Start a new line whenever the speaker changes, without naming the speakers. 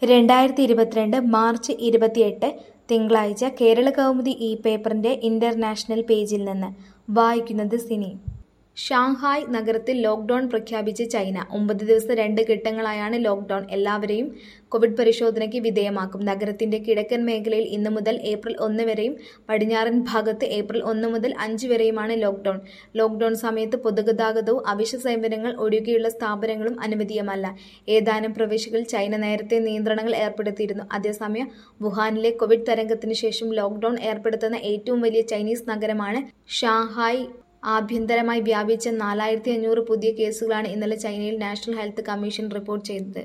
രണ്ടായിരത്തി ഇരുപത്തിരണ്ട് മാർച്ച് ഇരുപത്തിയെട്ട് തിങ്കളാഴ്ച കേരള കൗമുദി ഈ പേപ്പറിന്റെ ഇന്റർനാഷണൽ പേജിൽ നിന്ന് വായിക്കുന്നത് സിനി ഷാങ്ഹായ് നഗരത്തിൽ ലോക്ഡൌൺ പ്രഖ്യാപിച്ച് ചൈന ഒമ്പത് ദിവസം രണ്ട് ഘട്ടങ്ങളായാണ് ലോക്ഡൌൺ എല്ലാവരെയും കോവിഡ് പരിശോധനയ്ക്ക് വിധേയമാക്കും നഗരത്തിന്റെ കിഴക്കൻ മേഖലയിൽ ഇന്നു മുതൽ ഏപ്രിൽ ഒന്ന് വരെയും പടിഞ്ഞാറൻ ഭാഗത്ത് ഏപ്രിൽ ഒന്ന് മുതൽ അഞ്ച് വരെയുമാണ് ലോക്ഡൌൺ ലോക്ഡൌൺ സമയത്ത് പൊതുഗതാഗതവും അവശ്യ സേവനങ്ങൾ ഒഴികെയുള്ള സ്ഥാപനങ്ങളും അനുവദീയമല്ല ഏതാനും പ്രവിശ്യകളിൽ ചൈന നേരത്തെ നിയന്ത്രണങ്ങൾ ഏർപ്പെടുത്തിയിരുന്നു അതേസമയം വുഹാനിലെ കോവിഡ് തരംഗത്തിന് ശേഷം ലോക്ഡൌൺ ഏർപ്പെടുത്തുന്ന ഏറ്റവും വലിയ ചൈനീസ് നഗരമാണ് ഷാങ്ഹായ് ആഭ്യന്തരമായി വ്യാപിച്ച നാലായിരത്തി അഞ്ഞൂറ് പുതിയ കേസുകളാണ് ഇന്നലെ ചൈനയിൽ നാഷണൽ ഹെൽത്ത് കമ്മീഷൻ റിപ്പോർട്ട് ചെയ്തത്